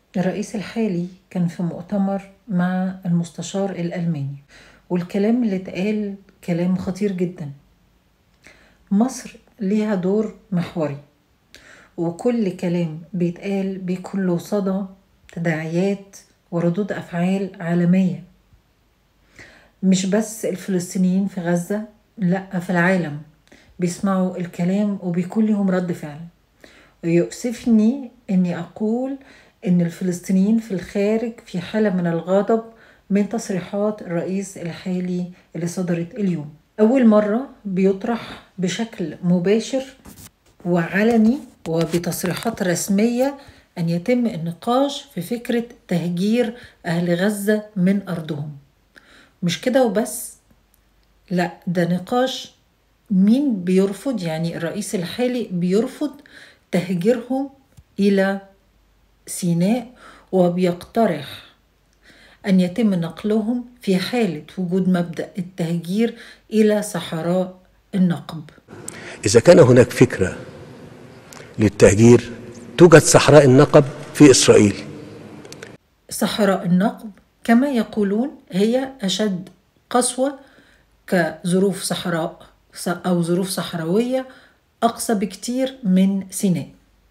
الرئيس الحالي كان في مؤتمر مع المستشار الألماني والكلام اللي اتقال كلام خطير جدا مصر ليها دور محوري وكل كلام بيتقال بيكون له صدى تداعيات وردود أفعال عالمية مش بس الفلسطينيين في غزة لأ في العالم بيسمعوا الكلام وبيكون لهم رد فعل ويؤسفني أني أقول أن الفلسطينيين في الخارج في حالة من الغضب من تصريحات الرئيس الحالي اللي صدرت اليوم أول مرة بيطرح بشكل مباشر وعلني وبتصريحات رسمية أن يتم النقاش في فكرة تهجير أهل غزة من أرضهم مش كده وبس لا ده نقاش مين بيرفض يعني الرئيس الحالي بيرفض تهجيرهم إلى سيناء وبيقترح أن يتم نقلهم في حالة وجود مبدأ التهجير إلى صحراء النقب إذا كان هناك فكرة للتهجير توجد صحراء النقب في إسرائيل صحراء النقب كما يقولون هي أشد قسوة كظروف صحراء أو ظروف صحراوية أقصى بكتير من سيناء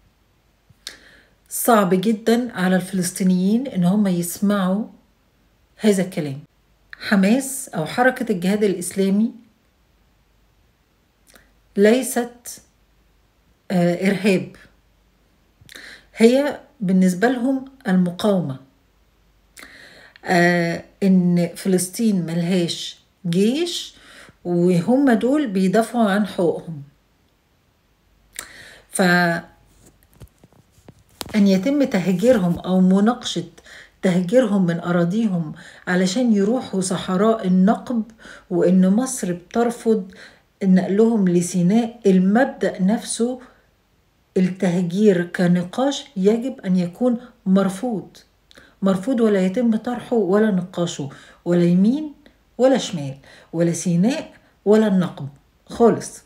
صعب جدا على الفلسطينيين إن هم يسمعوا هذا الكلام حماس أو حركة الجهاد الإسلامي ليست آه إرهاب هي بالنسبة لهم المقاومة آه إن فلسطين ملهاش جيش وهم دول بيدافعوا عن حقوقهم ف أن يتم تهجيرهم أو مناقشة تهجيرهم من أراضيهم علشان يروحوا صحراء النقب وإن مصر بترفض نقلهم لسيناء المبدأ نفسه التهجير كنقاش يجب أن يكون مرفوض مرفوض ولا يتم طرحه ولا نقاشه ولا يمين ولا شمال ولا سيناء ولا النقب خالص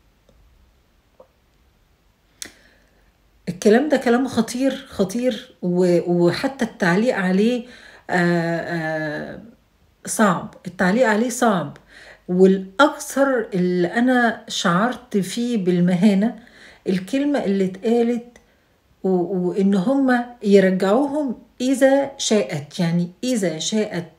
الكلام ده كلام خطير خطير وحتى التعليق عليه آآ آآ صعب التعليق عليه صعب والأكثر اللي أنا شعرت فيه بالمهانة الكلمة اللي اتقالت وإن هما يرجعوهم إذا شاءت يعني إذا شاءت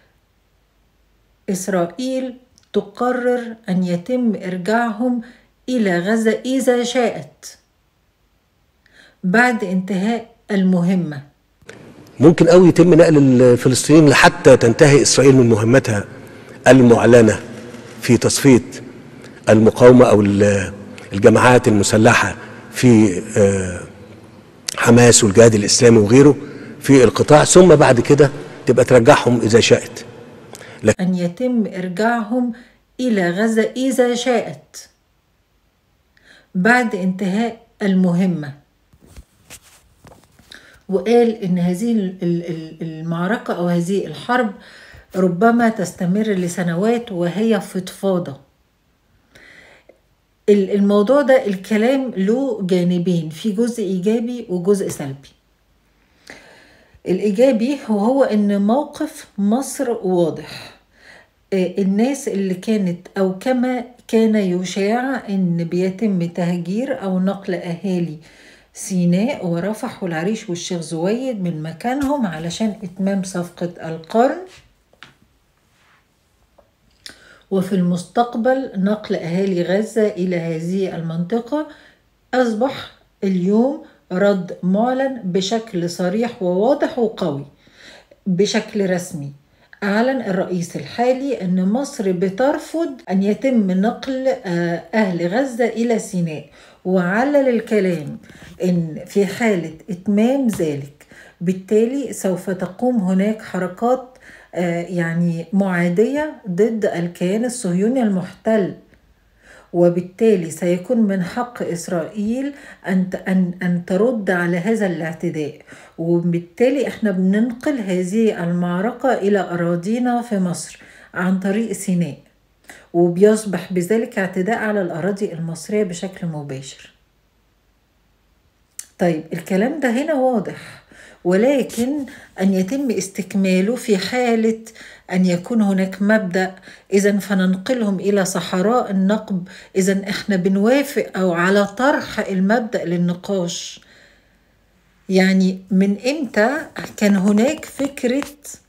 إسرائيل تقرر أن يتم إرجاعهم إلى غزة إذا شاءت بعد انتهاء المهمة ممكن قوي يتم نقل الفلسطينيين لحتى تنتهي إسرائيل من مهمتها المعلنة في تصفية المقاومة أو الجماعات المسلحة في حماس والجهاد الإسلامي وغيره في القطاع ثم بعد كده تبقى ترجعهم إذا شاءت لكن أن يتم إرجاعهم إلى غزة إذا شاءت بعد انتهاء المهمة وقال إن هذه المعركة أو هذه الحرب ربما تستمر لسنوات وهي فضفاضة الموضوع ده الكلام له جانبين في جزء إيجابي وجزء سلبي الإيجابي وهو إن موقف مصر واضح الناس اللي كانت أو كما كان يشاع إن بيتم تهجير أو نقل أهالي سيناء ورفح والعريش والشيخ زويد من مكانهم علشان إتمام صفقة القرن وفي المستقبل نقل أهالي غزة إلى هذه المنطقة أصبح اليوم رد معلن بشكل صريح وواضح وقوي بشكل رسمي أعلن الرئيس الحالي أن مصر بترفض أن يتم نقل أهل غزة إلى سيناء وعلل الكلام أن في حالة إتمام ذلك بالتالي سوف تقوم هناك حركات يعني معادية ضد الكيان الصهيوني المحتل وبالتالي سيكون من حق إسرائيل أن أن أن ترد على هذا الاعتداء وبالتالي إحنا بننقل هذه المعركة إلى أراضينا في مصر عن طريق سيناء وبيصبح بذلك اعتداء على الأراضي المصرية بشكل مباشر طيب الكلام ده هنا واضح ولكن أن يتم استكماله في حالة أن يكون هناك مبدأ إذا فننقلهم إلى صحراء النقب إذا إحنا بنوافق أو على طرح المبدأ للنقاش يعني من إمتى كان هناك فكرة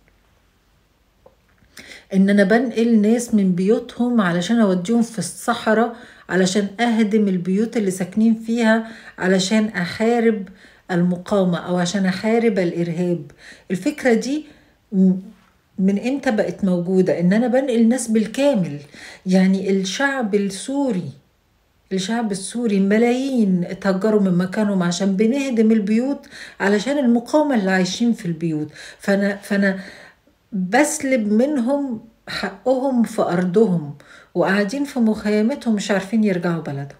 ان انا بنقل ناس من بيوتهم علشان اوديهم في الصحراء علشان اهدم البيوت اللي ساكنين فيها علشان احارب المقاومة او عشان احارب الارهاب الفكرة دي من امتى بقت موجودة ان انا بنقل ناس بالكامل يعني الشعب السوري الشعب السوري ملايين اتهجروا من مكانهم عشان بنهدم البيوت علشان المقاومة اللي عايشين في البيوت فانا فانا بسلب منهم حقهم في أرضهم وقاعدين في مخيمتهم مش عارفين يرجعوا بلدهم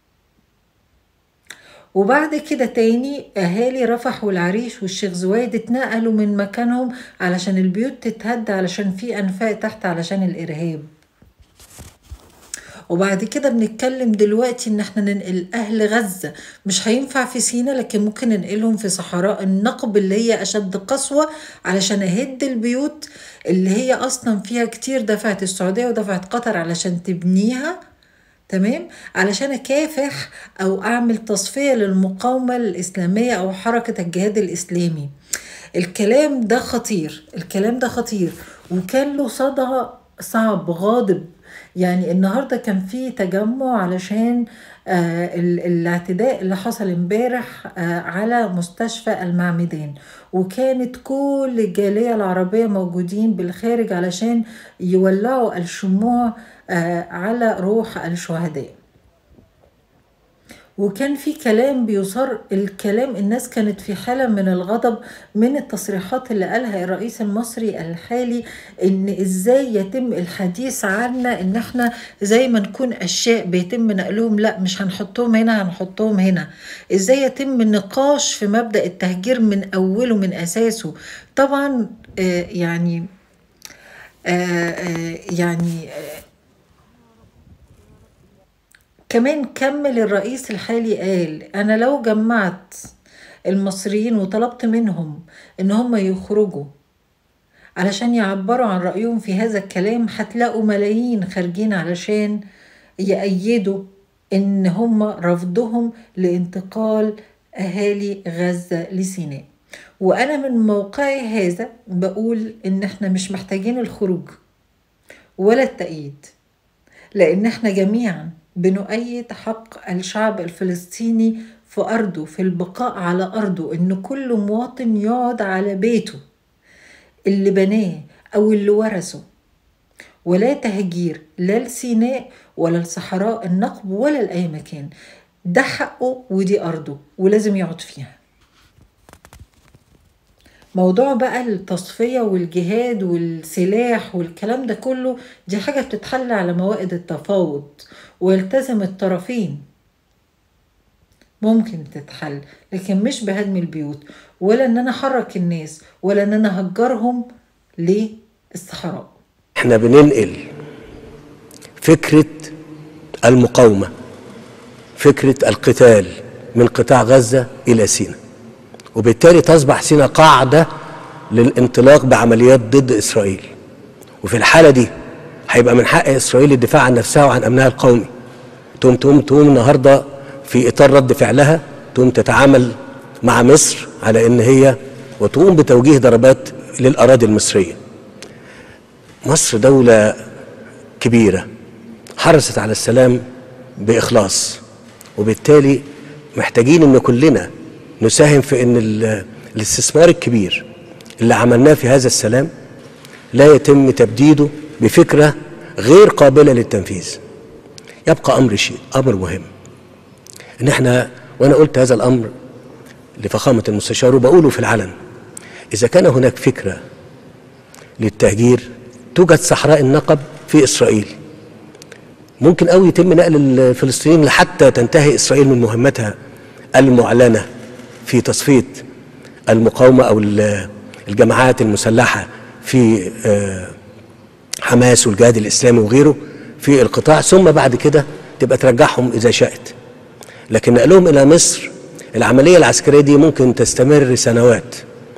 وبعد كده تاني أهالي رفح والعريش والشيخ زويد اتنقلوا من مكانهم علشان البيوت تتهد علشان في أنفاق تحت علشان الإرهاب وبعد كده بنتكلم دلوقتي ان احنا ننقل اهل غزة مش هينفع في سينا لكن ممكن ننقلهم في صحراء النقب اللي هي اشد قسوة علشان اهد البيوت اللي هي اصلا فيها كتير دفعت السعودية ودفعت قطر علشان تبنيها تمام علشان اكافح او اعمل تصفية للمقاومة الاسلامية او حركة الجهاد الاسلامي الكلام ده خطير الكلام ده خطير وكان له صدى صعب غاضب يعني النهارده كان في تجمع علشان آه الاعتداء اللي حصل امبارح آه على مستشفى المعمدان وكانت كل الجالية العربية موجودين بالخارج علشان يولعوا الشموع آه على روح الشهداء وكان في كلام بيصر الكلام الناس كانت في حالة من الغضب من التصريحات اللي قالها الرئيس المصري الحالي ان ازاي يتم الحديث عنا ان احنا زي ما نكون اشياء بيتم نقلهم لا مش هنحطهم هنا هنحطهم هنا ازاي يتم النقاش في مبدأ التهجير من اوله من اساسه طبعا آه يعني آه آه يعني آه كمان كمل الرئيس الحالي قال انا لو جمعت المصريين وطلبت منهم ان هم يخرجوا علشان يعبروا عن رأيهم في هذا الكلام هتلاقوا ملايين خارجين علشان يأيدوا ان هم رفضهم لانتقال اهالي غزة لسيناء وانا من موقعي هذا بقول ان احنا مش محتاجين الخروج ولا التأييد لان احنا جميعا بنؤيد حق الشعب الفلسطيني في أرضه في البقاء على أرضه إن كل مواطن يقعد على بيته اللي بناه أو اللي ورثه ولا تهجير لا لسيناء ولا لصحراء النقب ولا لأي مكان ده حقه ودي أرضه ولازم يقعد فيها موضوع بقى التصفية والجهاد والسلاح والكلام ده كله دي حاجة بتتحل على موائد التفاوض ويلتزم الطرفين ممكن تتحل لكن مش بهدم البيوت ولا ان انا احرك الناس ولا ان انا اهجرهم للصحراء احنا بننقل فكرة المقاومة فكرة القتال من قطاع غزة إلى سيناء وبالتالي تصبح سيناء قاعدة للانطلاق بعمليات ضد إسرائيل وفي الحالة دي هيبقى من حق إسرائيل الدفاع عن نفسها وعن أمنها القومي تقوم تقوم تقوم النهاردة في إطار رد فعلها تقوم تتعامل مع مصر على إن هي وتقوم بتوجيه ضربات للأراضي المصرية مصر دولة كبيرة حرصت على السلام بإخلاص وبالتالي محتاجين إن كلنا نساهم في إن الاستثمار الكبير اللي عملناه في هذا السلام لا يتم تبديده بفكرة غير قابلة للتنفيذ يبقى أمر شيء أمر مهم إن إحنا وأنا قلت هذا الأمر لفخامة المستشار وبقوله في العلن إذا كان هناك فكرة للتهجير توجد صحراء النقب في إسرائيل ممكن أوي يتم نقل الفلسطينيين حتى تنتهي إسرائيل من مهمتها المعلنة في تصفية المقاومة أو الجماعات المسلحة في حماس والجهاد الإسلامي وغيره في القطاع ثم بعد كده تبقى ترجعهم إذا شاءت لكن نقلهم إلى مصر العملية العسكرية دي ممكن تستمر سنوات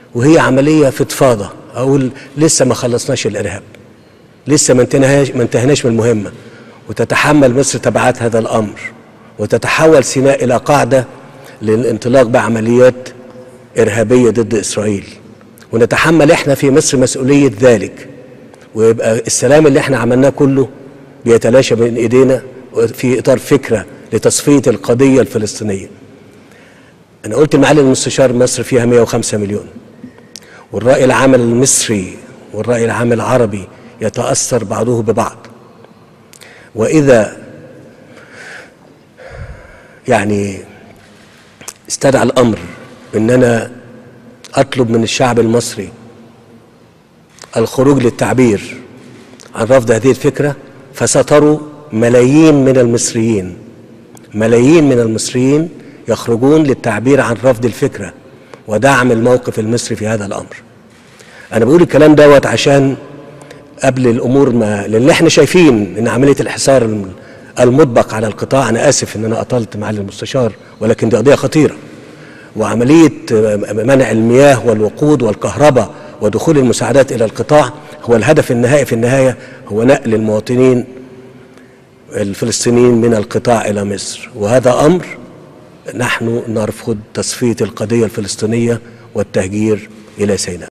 وهي عمليه فضفاضه اقول لسه ما خلصناش الارهاب لسه ما انتهناش ما انتهناش من المهمه وتتحمل مصر تبعات هذا الامر وتتحول سيناء الى قاعده للانطلاق بعمليات ارهابيه ضد اسرائيل ونتحمل احنا في مصر مسؤوليه ذلك ويبقى السلام اللي احنا عملناه كله بيتلاشى بين ايدينا في اطار فكره لتصفيه القضيه الفلسطينيه. انا قلت لمعالي المستشار مصر فيها 105 مليون والراي العام المصري والراي العام العربي يتاثر بعضه ببعض. واذا يعني استدعى الامر ان انا اطلب من الشعب المصري الخروج للتعبير عن رفض هذه الفكره فستروا ملايين من المصريين ملايين من المصريين يخرجون للتعبير عن رفض الفكره ودعم الموقف المصري في هذا الامر. انا بقول الكلام دوت عشان قبل الامور ما لان احنا شايفين ان عمليه الحصار المطبق على القطاع انا اسف ان انا اطلت معالي المستشار ولكن دي قضيه خطيره وعمليه منع المياه والوقود والكهرباء ودخول المساعدات الى القطاع هو الهدف النهائي في النهايه هو نقل المواطنين الفلسطينيين من القطاع الى مصر وهذا امر نحن نرفض تصفيه القضيه الفلسطينيه والتهجير الى سيناء